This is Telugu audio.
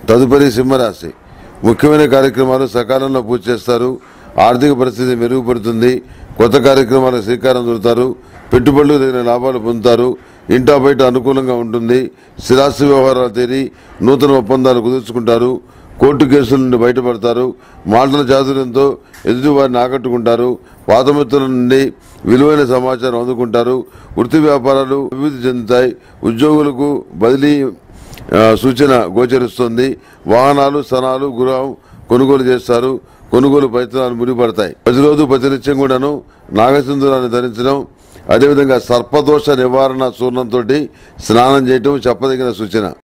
తదుపరి సింహరాశి ముఖ్యమైన కార్యక్రమాలు సకాలంలో పూర్తి చేస్తారు ఆర్థిక పరిస్థితి మెరుగుపడుతుంది కొత్త కార్యక్రమాలకు శ్రీకారం చుడతారు పెట్టుబడులు తగిన లాభాలు పొందుతారు ఇంటా బయట అనుకూలంగా ఉంటుంది స్థిరాస్తి వ్యవహారాలు తేలి నూతన ఒప్పందాలు కుదుర్చుకుంటారు కోర్టు కేసుల నుండి బయటపడతారు మాటల చాతుర్యంతో ఎదుటివారిని ఆకట్టుకుంటారు పాతమిత్రుల నుండి విలువైన సమాచారం అందుకుంటారు వృత్తి వ్యాపారాలు అభివృద్ధి చెందుతాయి ఉద్యోగులకు బదిలీ ఆ, సూచన గోచరిస్తుంది వాహనాలు స్థనాలు గృహం కొనుగోలు చేస్తారు కొనుగోలు ప్రయత్నాలు ముడిపడతాయి ప్రతిరోజు ప్రతినిత్యం కూడాను నాగసింధురాన్ని ధరించడం అదేవిధంగా సర్పదోష నివారణ చూర్ణంతో స్నానం చేయటం చెప్పదగిన సూచన